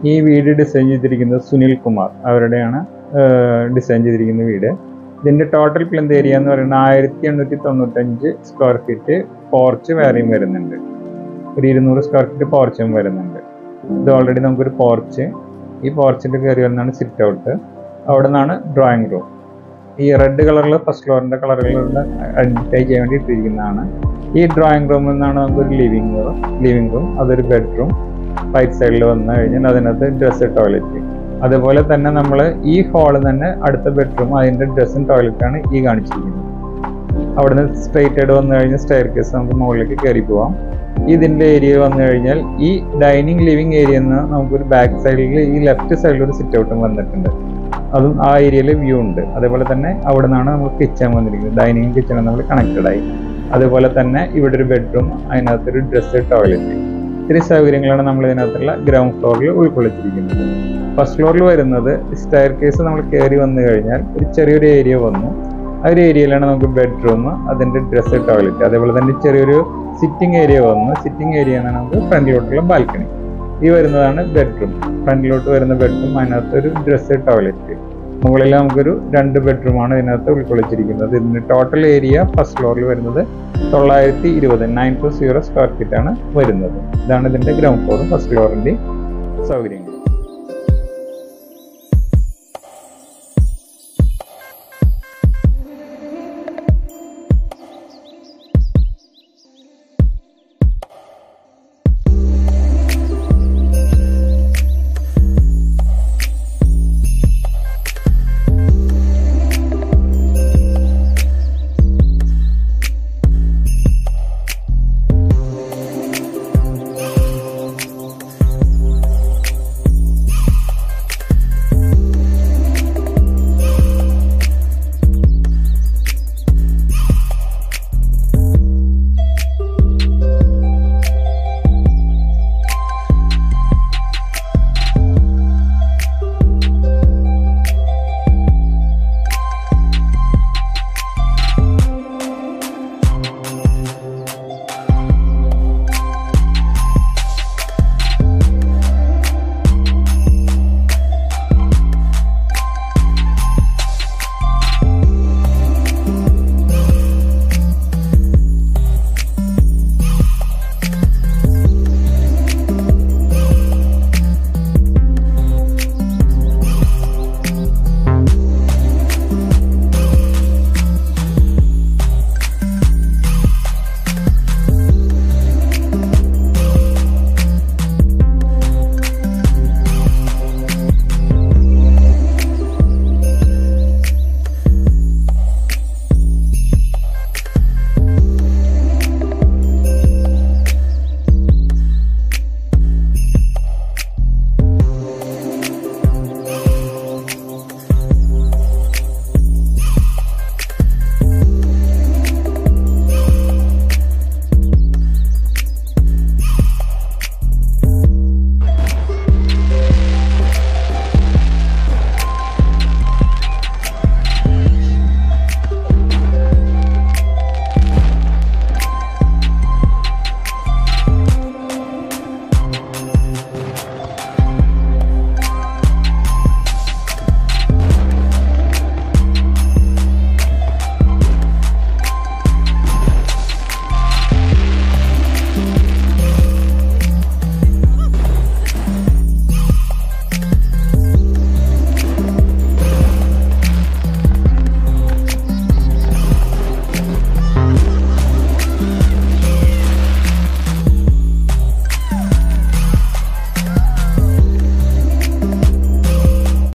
ഈ വീട് ഡിസൈൻ ചെയ്തിരിക്കുന്നത് സുനിൽ കുമാർ അവരുടെയാണ് ഡിസൈൻ ചെയ്തിരിക്കുന്ന വീട് ഇതിന്റെ ടോട്ടൽ പ്ലെന്ത് ഏരിയ എന്ന് പറയുന്നത് ആയിരത്തി എണ്ണൂറ്റി തൊണ്ണൂറ്റഞ്ച് സ്ക്വയർ ഫീറ്റ് പോർച്ച് വേറെയും വരുന്നുണ്ട് ഒരു ഇരുന്നൂറ് സ്ക്വയർ ഫീറ്റ് പോർച്ചും വരുന്നുണ്ട് ഇത് ഓൾറെഡി നമുക്കൊരു പോർച്ച് ഈ പോർച്ചിന്റെ കയറി വരുന്നതാണ് സിറ്റ് ഔട്ട് അവിടെ നിന്നാണ് ഡ്രോയിങ് റൂം ഈ റെഡ് കളറിൽ ഫസ്റ്റ് ഫ്ലോറിന്റെ കളറുകളിൽ ഐഡന്റിഫൈ ചെയ്യാൻ വേണ്ടി ഇട്ടിരിക്കുന്നതാണ് ഈ ഡ്രോയിങ് റൂമിൽ നിന്നാണ് നമുക്കൊരു ലിവിംഗ് റൂം ലിവിംഗ് റൂം അതൊരു ബെഡ്റൂം റൈറ്റ് സൈഡിൽ വന്നു കഴിഞ്ഞാൽ അതിനകത്ത് ഡ്രസ്സ് ടോയ്ലറ്റ് അതുപോലെ തന്നെ നമ്മൾ ഈ ഹാളിൽ തന്നെ അടുത്ത ബെഡ്റൂം അതിന്റെ ഡ്രസ്സും ടോയ്ലറ്റാണ് ഈ കാണിച്ചിരിക്കുന്നത് അവിടുന്ന് സ്ട്രെയിറ്റ് ആയിട്ട് വന്നു കഴിഞ്ഞാൽ സ്റ്റെയർ കേസ് നമുക്ക് മുകളിലേക്ക് കയറി പോവാം ഇതിന്റെ ഏരിയ വന്നു കഴിഞ്ഞാൽ ഈ ഡൈനിങ് ലിവിംഗ് ഏരിയ നിന്ന് നമുക്കൊരു ബാക്ക് സൈഡിൽ ഈ ലെഫ്റ്റ് സൈഡിൽ ഒരു സിറ്റ് ഔട്ടും വന്നിട്ടുണ്ട് അതും ആ ഏരിയയിൽ വ്യൂ ഉണ്ട് അതേപോലെ തന്നെ അവിടെ നിന്നാണ് നമ്മൾ കിച്ചൺ വന്നിരിക്കുന്നത് ഡൈനിങ് കിച്ചൺ നമ്മൾ കണക്റ്റഡ് ആയി അതുപോലെ തന്നെ ഇവിടെ ഒരു ബെഡ്റൂം അതിനകത്തൊരു ഡ്രസ്സ് ടോയ്ലറ്റ് ഇത്തിരി സൗകര്യങ്ങളാണ് നമ്മൾ ഇതിനകത്തുള്ള ഗ്രൗണ്ട് ഫ്ലോറിൽ ഉൾക്കൊള്ളിച്ചിരിക്കുന്നത് ഫസ്റ്റ് ഫ്ലോറിൽ വരുന്നത് സ്റ്റയർ കേസ് നമ്മൾ കയറി വന്നു കഴിഞ്ഞാൽ ഒരു ചെറിയൊരു ഏരിയ വന്നു ആ ഒരു ഏരിയയിലാണ് നമുക്ക് ബെഡ്റൂം അതിന്റെ ഡ്രസ്സ് ടോയ്ലറ്റ് അതേപോലെ തന്നെ ചെറിയൊരു സിറ്റിംഗ് ഏരിയ വന്നു സിറ്റിംഗ് ഏരിയ എന്നാണ് നമുക്ക് ഫ്രണ്ടിലോട്ടുള്ള ബാൽക്കണി ഈ വരുന്നതാണ് ബെഡ്റൂം ഫ്രണ്ടിലോട്ട് വരുന്ന ബെഡ്റൂം അതിനകത്ത് ഒരു ഡ്രസ്സ് ടോയ്ലറ്റ് മുകളിൽ നമുക്കൊരു രണ്ട് ബെഡ്റൂമാണ് ഇതിനകത്ത് ഉൾക്കൊള്ളിച്ചിരിക്കുന്നത് ഇതിന്റെ ടോട്ടൽ ഏരിയ ഫസ്റ്റ് ഫ്ലോറിൽ വരുന്നത് തൊള്ളായിരത്തി ഇരുപത് nine two zero square feet ആണ് വരുന്നത് ഇതാണ് ഇതിന്റെ ഗ്രൗണ്ട് ഫ്ലോറും ഫസ്റ്റ് ഫ്ലോറിന്റെ സൗകര്യങ്ങൾ